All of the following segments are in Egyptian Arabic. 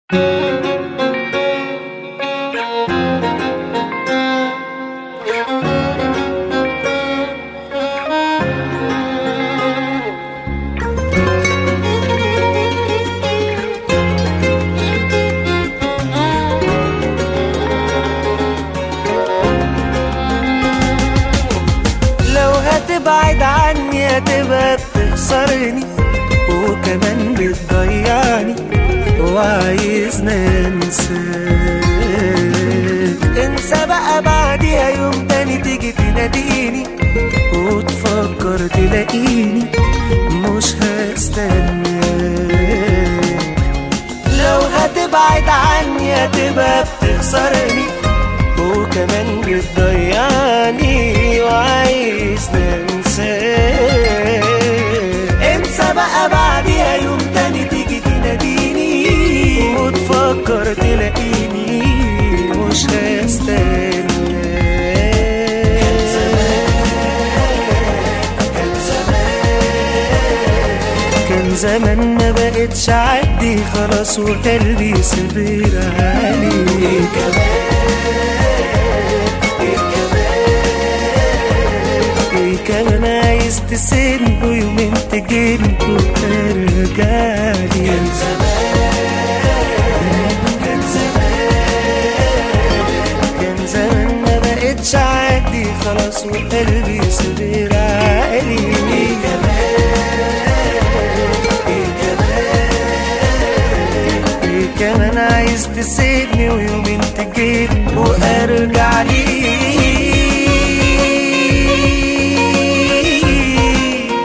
لو هتبعد عني هتبقى بتخسرني وكمان بتضيعني وعايزنا انساك انسى بقى بعديها يوم تاني تيجي تناديني وتفكر تلاقيني مش هستناك لو هتبعد عني هتبقى بتخسرني وكمان بتضيعني وعايز ننساك انسى بقى بعديها يوم تاني تيجي تناديني وتفكر تلاقيني مش هستناك كان زمان كان زمان ما بقتش عدي خلاص وقلبي صبر عليك ايه كمان عايز تسيبني ويومين تجيبني وترجعلي كان زمان كان زمان كان زمان ما بقتش عادي خلاص وقلبي صغير عالي ايه كمان ايه كمان ايه كمان عايز تسيبني ويومين تجيبني وارجع ليك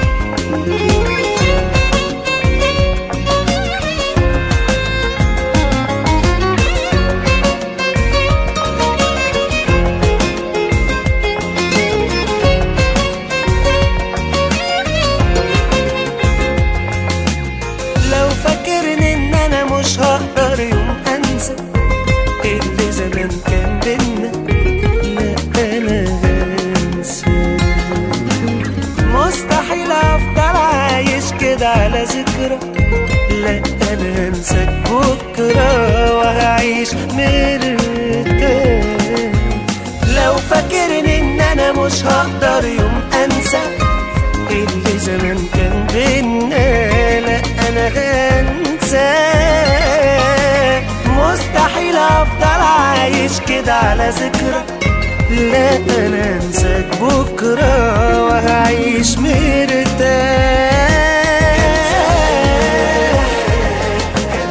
لو فاكرني ان انا مش هقدر يوم انسى اللي زمان كان بينا لا انا هنسى مستحيل افضل عايش كده على ذكرى لا انا هنساك بكره وهعيش مرتاح لو فاكرني ان انا مش هقدر يوم انسى اللي زمان كان بينا لا انا هنساه مستحيل افضل عايش كده على ذكرى لا انا انساك بكره وهعيش مرتاح كان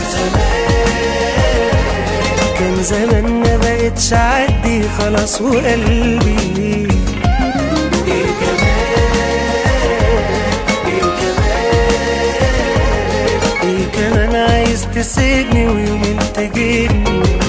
زمان كان زمان ما بقتش عدي خلاص وقلبي ايه كمان ايه كمان ايه كمان عايز تسيبني ويومين تجيبني